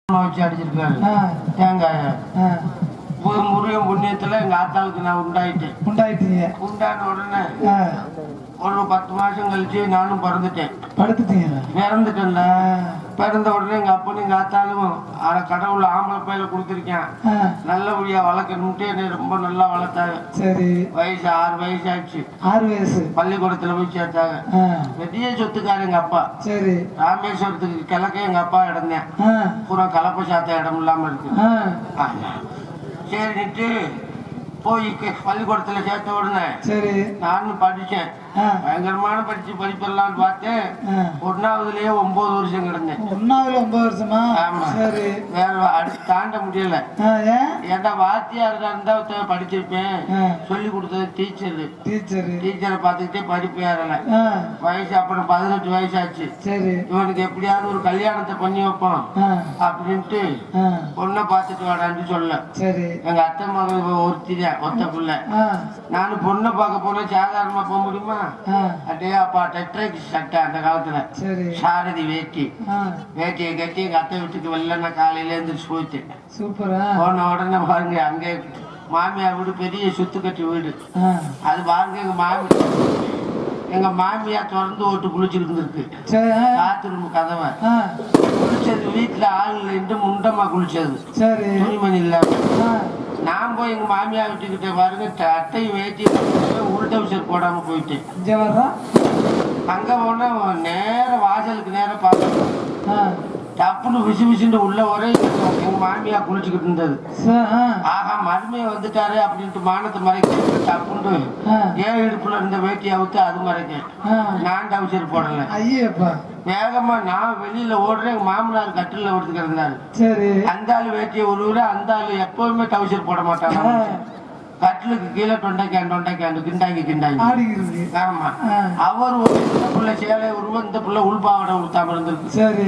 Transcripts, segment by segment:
வச்சு அடிச்சிருக்காரு ஆ, தேங்காய ஆ, மு- முருகன் புண்ணியத்துல எங்க ஆத்தாளுக்கு நான் உண்டாயிட்டேன் உண்டாயிட்டீங்க உண்டான உடனே ஆ, ஒரு பத்து மாசம் கழிச்சு நானும் பிறந்துட்டேன் படுத்துட்டீங்களா பிறந்துட்டேன்ல ஆ, பிறந்த உடனே எங்க அப்பனும் எங்க ஆத்தாலும் அட கடவுள் ஆம்பளை பையில கொடுத்துருக்கேன் ஆ, நல்லபடியா வளர்க்கணும்ட்டு என்னை ரொம்ப நல்லா வளர்த்தாங்க சரி வயசு ஆறு வயசு ஆச்சு ஆறு வயசு பள்ளிக்கூடத்துல போய் சேர்த்தாங்க ஆ, பெரிய சொத்துக்காரு எங்க அப்பா சரி ராமேஸ்வரத்துக்கு கிழக்க எங்க அப்பா இடந்தேன் ஆ, பூரா கலப்பை சாத்த இடம் இல்லாம இருக்கு ஆ, ஆமா. சரின்ட்டு போய் க- பள்ளிக்கூடத்துல சேர்த்த உடனே சரி நானும் படிச்சேன் ஆ, பயங்கரமான படிச்சு படிப்பிடலாம்னு பார்த்தேன் ஆ. ஒன்னாவதுலயே ஒன்பது வருஷம் கிடந்தேன் ஒன்னாவது ஒன்பது வருஷமா ஆமா. சரி வேற அடுத்து தாண்ட முடியல ஆ, ஏன் ஏன்டா வாத்தியார் இருந்தா த- படிச்சிருப்பேன் ஆ, சொல்லி கொடுத்தது டீச்சர் டீச்சரு டீச்சரை பார்த்துக்கிட்டே படிப்பு ஏறல ஆ, வயசு அப்புறம் பதினெட்டு வயசாச்சு சரி இவனுக்கு எப்படியாவது ஒரு கல்யாணத்தை பண்ணி வைப்போம் ஆ, அப்படின்ட்டு ஆ, பொண்ணை பார்த்துட்டு வாடான்னு சொல்ல சரி எங்க அத்தை மகன் ஒருத்திதான் ஒத்த பிள்ளை ஆ, நானும் பொண்ணை பார்க்க போனா சாதாரணமா போக முடியுமா ஆ, அட்டே அப்பா டெட்ரைக்கு சட்டை அந்த காலத்துல சரி சாரதி வேட்டி ஆ, வேட்டியை கட்டி எங்க அத்தை வீட்டுக்கு வெளில நான் காலையில எழுந்திரிச்சு போயிட்டேன் சூப்பரா போன உடனே பாருங்க அங்கே மாமியார் வீடு பெரிய சுத்து கட்டி வீடு ஆ, அது பாருங்க எங்க மாமி எங்க மாமியார் திறந்து ஓட்டு குளிச்சுட்டு இருக்கு சரி ஆ, பாத்ரூம் கதவை ஆ, குளிச்சது வீட்டுல ஆள் இல்லைன்ட்டு முண்டமா குளிச்சது சரி துணிமணி இல்லாம ஆ, நான் போய் எங்க மாமியார் வீட்டுக்கிட்ட பாருங்க ட- அட்டை வேட்டி உள் டவுசர் போடாம போயிட்டேன் இங்க வர்றா அங்க போனா நேர வாசலுக்கு நேரம் பார்க்கணும் ஆ, டப்புன்னு விசு விசுண்டு உள்ள ஒரே எங்க மாமியா குளிச்சுக்கிட்டு இருந்தது ச- ஆ, ஆஹா மருமையை வந்துட்டாரு அப்படின்ட்டு மானத்தை மறைக்க டப்புண்டு ஆ, ஏன் இடுப்புல இருந்த வேட்டியை அவுத்து அது மறைக்க ஆ, நான் டவுசர் போடல ஐயப்பா வேகமா நான் வெளியில ஓடுறேன் எங்க மாமனார் கட்டில ஒருத்து கிடந்தாரு சரி அந்த ஆளு வேட்டியை ஒரு அந்த ஆளு எப்பவுமே டவுசர் போட மாட்டாங்க ஆ. கட்டிலுக்கு கீழே தொண்டைக்கான் தொண்டைக்கான் கிண்டாங்கி கிண்டாங்கி ஆடிக்கிறது ஆமா ஆ, அவர் ஒரு இந்த புள்ள சேலை உருவம் இந்த புள்ள உள்பாவடை உடுத்தாம இருந்திருக்கு சரி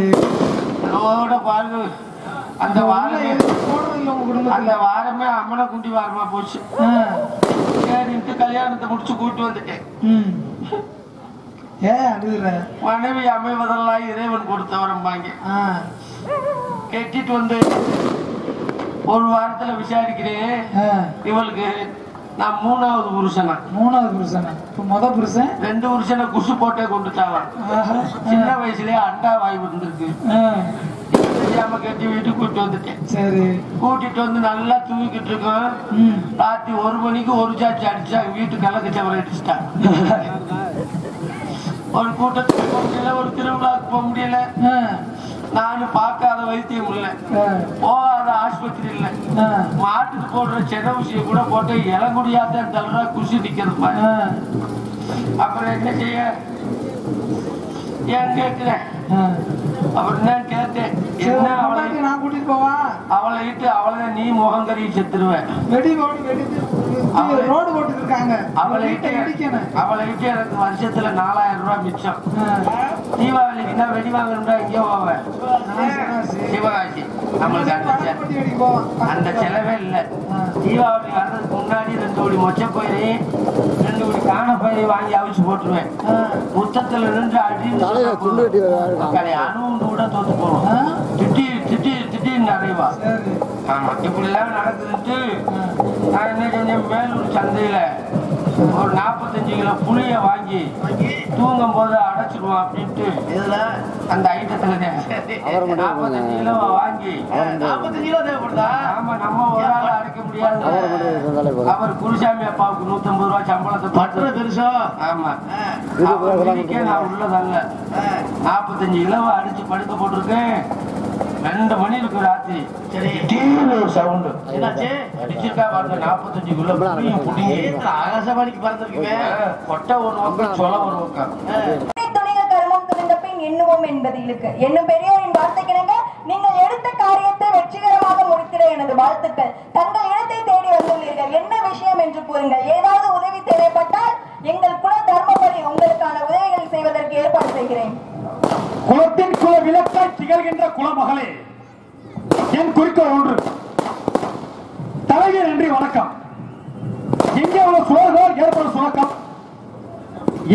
அதோட பாருங்க அந்த உள்ள வாரமே எதுவும் போடுறது இல்ல உங்க குடும்பத்துல அந்த வாரமே அம்மனை குண்டி வாரமா போச்சு ஆ, சரின்ட்டு கல்யாணத்தை முடிச்சு கூட்டு வந்துட்டேன் ம். ஏன் அழுகுற மனைவி அமைவதெல்லாம் இறைவன் கொடுத்தவரம்பாங்க ஆ, கெட்டிட்டு வந்து ஒரு வாரத்துல விசாரிக்கிறேன் ஆ, இவளுக்கு நான் மூணாவது புருஷனா மூணாவது புருஷனா இப்ப முத புருஷன் ரெண்டு புருஷனை குசு போட்டே கொண்டுட்டாளாம் ஆஹா, சின்ன வயசுலயே அண்டா வாய் இருந்திருக்கு ஆ, தெரியாம கட்டி வீட்டுக்கு கூட்டிட்டு வந்துட்டேன் சரி கூட்டிட்டு வந்து நல்லா தூங்கிட்டு இருக்கோம் ம் ராத்திரி ஒரு மணிக்கு ஒரு சாச்சி அடிச்சா வீட்டு கலக்கு சவரை அடிச்சுட்டான் ஒரு கூட்டத்துக்கு போக முடியல ஒரு திருவிழாவுக்கு போக முடியல ஆ, நானும் பார்க்காத வைத்தியம் இல்லை ஆ, போகாத ஆஸ்பத்திரி இல்லை ஆ, மாட்டுக்கு போடுற சென ஊசியை கூட போட்டு இளங்குடியாத தள்ளுறா குசி நிக்கிறது பாரு. ஆ, அப்புறம் என்ன செய்ய ஏன் கேட்கிறேன் ஆ. அப்புறம் என்ன கேட்டேன் சரி, என்ன உன் அவளை பொண்டாட்டி நான் கூட்டிட்டு போவா அவளை இட்டு அவளை நீ முகங்கறி செத்துருவேன் வெடி போடு வெடி அவளை- ரோடு போட்டு இருக்காங்க அவளை வீட்டை இட்டு இடிக்கணும் அவளை இட்டு எனக்கு வருஷத்துல நாலாயிரம் ரூபாய் மிச்சம் ஆ, தீபாவளிக்கு தான் வெடி வாங்கணும்டா எங்கேயோ போவேன் நான் சிவகாசி. சிவகாசி நம்மளுக்கு அந்த செ- பட்டி வெடி போவோம். அந்த செலவே இல்லை ஆ, தீபாவளி வர்றதுக்கு முன்னாடி ரெண்டு கோடி மொச்ச பயிரை ரெண்டு கோடி காண பயிரை வாங்கி அவிச்சு போட்டுருவேன் ஆ, முத்தத்துல நின்று அடி அணுண்டு கூட தோத்து போவோம் ஆ, திட்டி திட்டி திட்டின்னு அடைவா சரி ஆமா இப்படி எல்லாம் நடக்குதுன்ட்டு ஆ, நான் என்ன செஞ்சேன் மேலூர் சந்தையில ஒரு நாற்பத்தஞ்சு கிலோ புளிய வாங்கி தூங்கும் போது அடைச்சிருவோம் அப்படின்ட்டு அந்த ஐட்டத்துல நாற்பத்தஞ்சு கிலோ வாங்கி நாற்பத்தஞ்சு கிலோ தேவைப்படுதா ஆமா நம்ம ஒரு ஆள் அடைக்க முடியாது அவர் குருசாமி அப்பாவுக்கு நூத்தம்பது ரூபாய் சம்பளத்தை பற்ற பெருசா ஆமா அவர் இன்னைக்கே நான் உள்ளதல்ல நாற்பத்தஞ்சு கிலோ அடிச்சு படுக்க போட்டிருக்கேன் ரெண்டு மணி இருக்கு ராத்திரி திடீர்னு ஒரு சவுண்டு அடிச்சிருக்கா பாருங்க நாற்பத்தஞ்சு கிலோ புளியும் புடிங்கி ஆகாசவாணிக்கு பறந்துருக்குமே கொட்டை ஒரு பக்கம் சொல ஒரு பக்கம் துணிக கர்மம் துணிந்த பின் எண்ணுவோம் என்பது இழுக்கு என்னும் பெரியோரின் வார்த்தைக்கிணங்க நீங்கள் எடுத்த காரியத்தை வெற்றிகரமாக முடித்திட எனது வாழ்த்துக்கள் தங்கள் இடத்தை தேடி வந்துள்ளீர்கள் என்ன விஷயம் என்று கூறுங்கள் ஏதாவது உதவி தேவைப்பட்டால் எங்கள் குல தர்மப்படி உங்களுக்கான உதவிகளை செய்வதற்கு ஏற்பாடு செய்கிறேன் குலத்தின் குல விளக்காய் திகழ்கின்ற குலமகளே என் குறிக்கோள் ஒன்று தலைவர் நன்றி வணக்கம் எங்கே உள்ள சுழல்களால் ஏற்படும் சுணக்கம்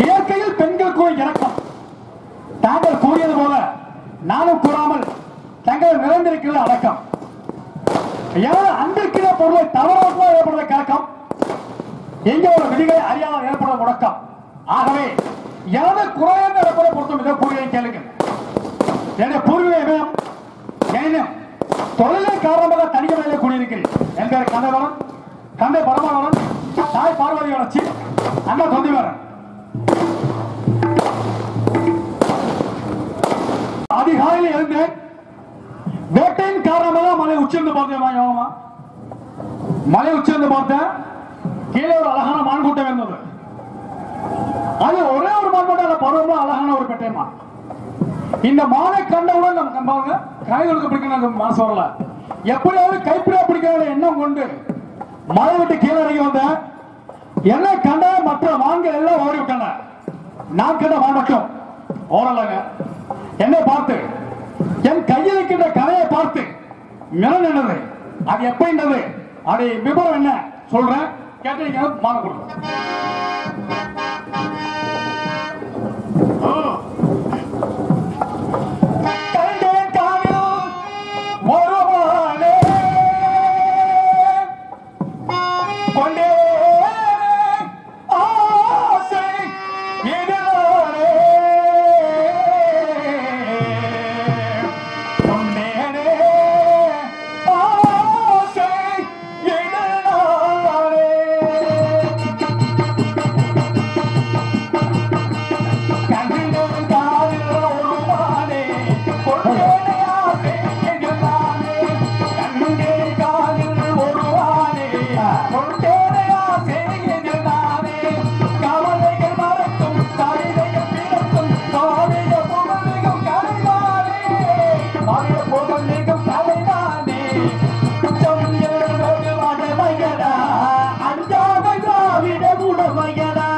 இயற்கையில் பெண்களுக்கு ஒரு இறக்கம் தாங்கள் கூறியது போல நானும் கூறாமல் தங்கள் தங்கள் நிறைந்திருக்கிறது அடக்கம் யார் அன்பிற்கிற பொருளை தவறாக ஏற்படுற கலக்கம் எங்க ஒரு விதிகளை அறியாமல் ஏற்படுற முடக்கம் ஆகவே எனது குறைந்த இடப்பட பொறுத்தும் மிக கூறிய கேளுங்கள் என்னுடைய பூர்வீக இமயம் எனினும் தொழிலின் காரணமாக தனிக்கமையிலே கூடியிருக்கிறேன் என் பேர் கந்தவரன் தந்தை பரமானவன் தாய் பார்வதி வளர்ச்சி அண்ணா தொந்திவரன் அதிகாலையில் எழுந்தேன் வேட்டையின் காரணமாக மலை உச்சிருந்து பார்த்தேன் யோகமா மலை உச்சிருந்து பார்த்தேன் கீழே ஒரு அழகான மான் கூட்டம் இருந்தது அது ஒரே ஒரு மான் மட்டும் அந்த பருவமா அழகான ஒரு பெட்டை மான் இந்த மானை கண்டவுடன் நம்ம கம்பாங்க கை கொடுக்க பிடிக்கணும் மனசு வரல எப்படியாவது கைப்பிடியா பிடிக்கிற எண்ணம் கொண்டு மலை விட்டு கீழே இறங்கி வந்தேன் என்ன கண்ட மற்ற மான்கள் எல்லாம் ஓடி விட்டாங்க நான் கண்ட மான் மட்டும் ஓடலங்க என்னை பார்த்து என் கையில் இருக்கின்ற கதையை பார்த்து மிளன் என்னது அது எப்படின்றது அது விவரம் என்ன சொல்றேன் கேட்டீங்க மான கொடுங்க கண்டேன் காணில் ஒருவனே கொண்டே ஆசை இதுதானே கொண்டேனே ஆசை இதுதானே கண்ணிலும் காதிலும் ஒருவானே, கொண்டேனே ஆசை இதுதானே. கண்ணிலும் காதிலும் ஒருவானே, கொண்டேனே ஆசை இதுதானே. கவலைகள் மறக்கும், கவிதைகள் பிறக்கும், காவிய புகழ்மிகும் கலைதானே. காவிய புகழ்மிகும் கலைதானே. குற்றம் எழுவது மடமையடா, அஞ்சாத திராவிட உடமையடா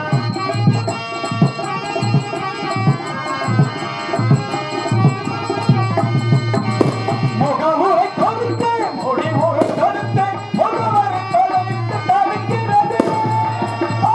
முகமுறை கொடுத்து முடிமுறை கொடுத்து முகவரை தொலைத்து தவிக்கிறது ஆ,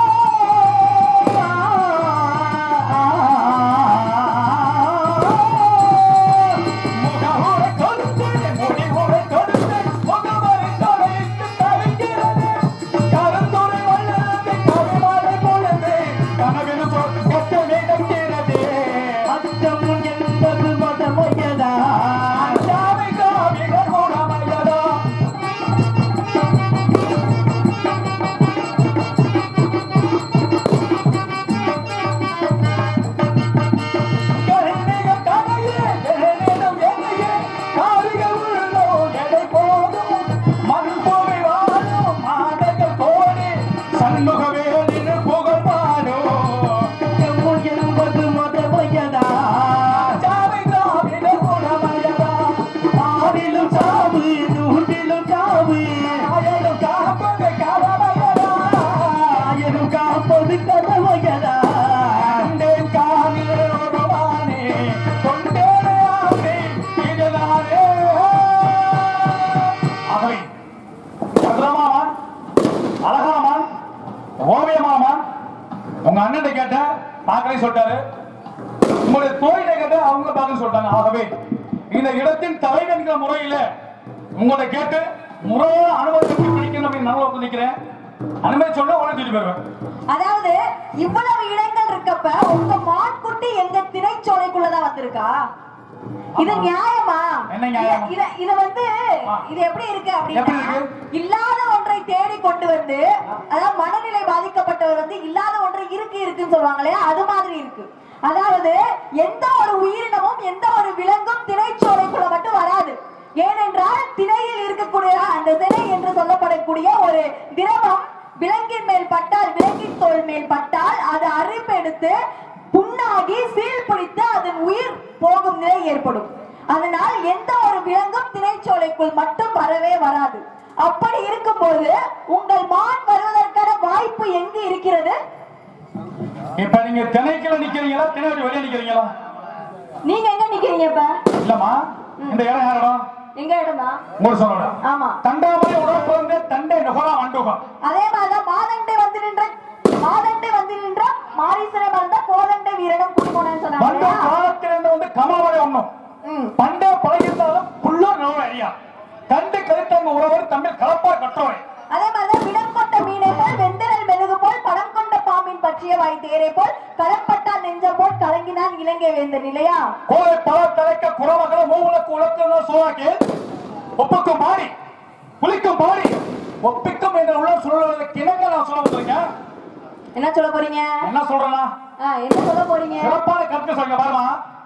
முகமுறை கொடுத்து முடிமுறை கொடுத்து முகவரை தொலைத்து தவிக்கிறது கருத்துரை வல்லது கவிமலை பொழுது கனவினு கொட்டு நினைக்கிறது அச்சம் என்பது மதமையதா அஞ்சாமை காவிட குணமையதா கருணைகள் கதையே எழனிடம் எதையே காரிகள் உள்ளோ எடை போதும் மண் புவி வாழும் மாதங்கள் கோடி சண்முகவேலின் புகழ் பாடும் எம்முள் என்பது மதமையதா சாவை திராவிட குணமையதா ஆறிலும் சாவு நூற்றிலும் சாவு ஆயிரம் காப்பது கதவையதா ஆயிரம் காப்பது கதவையதா கண்டேன் காதில் ஒருவானே கொண்டேனே ஆசை இதுதானே ஆகவே சந்திரமாமான் அழகாமான் ஓவியமாமான் உங்க அண்ணன் கேட்ட பார்க்கலே சொல்லிட்டாரு உங்களுடைய தோழிட்ட கேட்ட அவங்க பார்க்க சொல்லிட்டாங்க ஆகவே இந்த இடத்தின் தலைவன்கிற முறையில உங்களை கேட்டு முறையான அனுமதி பிடிக்கணும் அப்படின்னு நான் வந்து நிக்கிறேன் அனுமதி சொன்னா உடனே சொல்லி போயிருவேன் அதாவது இவ்வளவு இடங்கள் இருக்கப்ப உங்க மான்குட்டி எங்க திரைச்சோலைக்குள்ளதான் வந்திருக்கா இது நியாயமா என்ன நியாயம்? இத இத வந்து ஆ. இது எப்படி இருக்கு எப்படி அப்படின்னா இருக்கு? இல்லாத ஒன்றை தேடி கொண்டு வந்து அதாவது மனநிலை பாதிக்கப்பட்டவர் வந்து இல்லாத ஒன்றை இருக்கு இருக்குன்னு சொல்லுவாங்க இல்லையா அது மாதிரி இருக்கு அதாவது எந்த ஒரு உயிரினமும் எந்த ஒரு விலங்கும் திரைச்சோலைக்குள்ள மட்டும் வராது ஏனென்றால் திரையில் இருக்கக்கூடிய அந்த திரை என்று சொல்லப்படக்கூடிய ஒரு திரவம் விலங்கின் மேல் பட்டால் விலங்கின் தோல் மேல் பட்டால் அது அரிப்பெடுத்து புண்ணாகி சீல் பிடித்து அதன் உயிர் போகும் நிலை ஏற்படும் அதனால் எந்த ஒரு விலங்கும் திரைச்சோலைக்குள் மட்டும் வரவே வராது அப்படி இருக்கும்போது உங்கள் மான் வருவதற்கான வாய்ப்பு எங்கு இருக்கிறது இப்ப நீங்க திணைக்குள்ள நிக்கிறீங்களா திணை விட்டு வெளியே நிக்கிறீங்களா நீங்க எங்க நிக்கிறீங்க இப்ப இல்லம்மா இந்த இடம் யார் இடம் எங்க இடமா உங்களுக்கு சொல்லோட ஆமா தண்டாமலை உடற்பிறந்த தண்டை நுகரா மண்டுகம் அதே மாதிரிதான் மாதண்டை வந்து நின்ற மாதண்டை வந்து நின்ற மாரீசனை மறந்த கோதண்டை வீரனும் குடிபோனேன்னு சொன்னாங்க மண்டு இல்லையா? காலத்திலிருந்து வந்து கமாவரை ஒண்ணும் ம். பண்டே பழகிருந்தாலும் புல்லூர் நோவ ஐயா கண்டு கருத்தங்க உறவர் தமிழ் கலப்பார் கற்றோரை அதே மாதிரிதான் விடம் கொண்ட மீனை போல் வெந்தரல் மெழுகு போல் படம் கொண்ட பாம்பின் பற்றிய வாய் தேரை போல் கடற்பட்டால் நெஞ்சம் போல் கலங்கினான் இலங்கை வேந்தன் இல்லையா கோவை பல தலைக்க குறவகள மூவுலக்கு உலக்கு சோழாக்கி ஒப்புக்கும் மாறி புலிக்கும் மாறி ஒப்பிக்கும் என்ற உள்ள சொல்லுவதற்கு இணங்க நான் சொல்ல வந்திருக்கேன் என்ன சொல்ல போறீங்க என்ன சொல்றேன்னா ஆ, என்ன சொல்ல போறீங்க சிறப்பான கருத்து சொல்லுங்க பாருமா